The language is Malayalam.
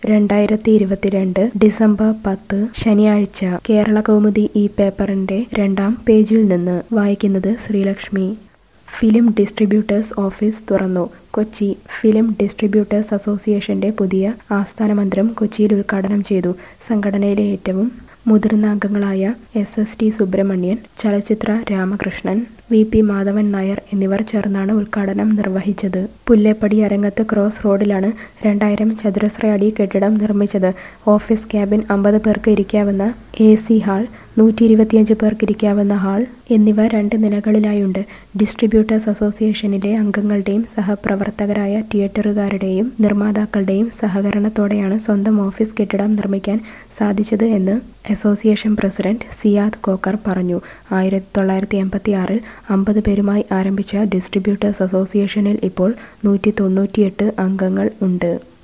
രണ്ടായിരത്തി ഇരുപത്തിരണ്ട് ഡിസംബർ പത്ത് ശനിയാഴ്ച കേരള കൗമുദി ഈ പേപ്പറിന്റെ രണ്ടാം പേജിൽ നിന്ന് വായിക്കുന്നത് ശ്രീലക്ഷ്മി ഫിലിം ഡിസ്ട്രിബ്യൂട്ടേഴ്സ് ഓഫീസ് തുറന്നു കൊച്ചി ഫിലിം ഡിസ്ട്രിബ്യൂട്ടേഴ്സ് അസോസിയേഷന്റെ പുതിയ ആസ്ഥാന മന്ദിരം കൊച്ചിയിൽ ഉദ്ഘാടനം ചെയ്തു സംഘടനയിലെ ഏറ്റവും മുതിർന്ന അംഗങ്ങളായ എസ് എസ് ടി സുബ്രഹ്മണ്യൻ ചലച്ചിത്ര രാമകൃഷ്ണൻ വി പി മാധവൻ നായർ എന്നിവർ ചേർന്നാണ് ഉദ്ഘാടനം നിർവഹിച്ചത് പുല്ലേപ്പടി അരങ്ങത്ത് ക്രോസ് റോഡിലാണ് രണ്ടായിരം ചതുരശ്ര അടി കെട്ടിടം നിർമ്മിച്ചത് ഓഫീസ് ക്യാബിൻ അമ്പത് പേർക്ക് ഇരിക്കാവുന്ന എ സി ഹാൾ നൂറ്റി ഇരുപത്തിയഞ്ച് പേർക്ക് ഇരിക്കാവുന്ന ഹാൾ എന്നിവ രണ്ട് നിലകളിലായുണ്ട് ഡിസ്ട്രിബ്യൂട്ടേഴ്സ് അസോസിയേഷനിലെ അംഗങ്ങളുടെയും സഹപ്രവർത്തകരായ തിയേറ്ററുകാരുടെയും നിർമ്മാതാക്കളുടെയും സഹകരണത്തോടെയാണ് സ്വന്തം ഓഫീസ് കെട്ടിടം നിർമ്മിക്കാൻ സാധിച്ചത് എന്ന് അസോസിയേഷൻ പ്രസിഡന്റ് സിയാദ് കോക്കർ പറഞ്ഞു ആയിരത്തി തൊള്ളായിരത്തി എൺപത്തി ആറിൽ അമ്പത് പേരുമായി ആരംഭിച്ച ഡിസ്ട്രിബ്യൂട്ടേഴ്സ് അസോസിയേഷനിൽ ഇപ്പോൾ നൂറ്റി തൊണ്ണൂറ്റിയെട്ട് അംഗങ്ങൾ ഉണ്ട്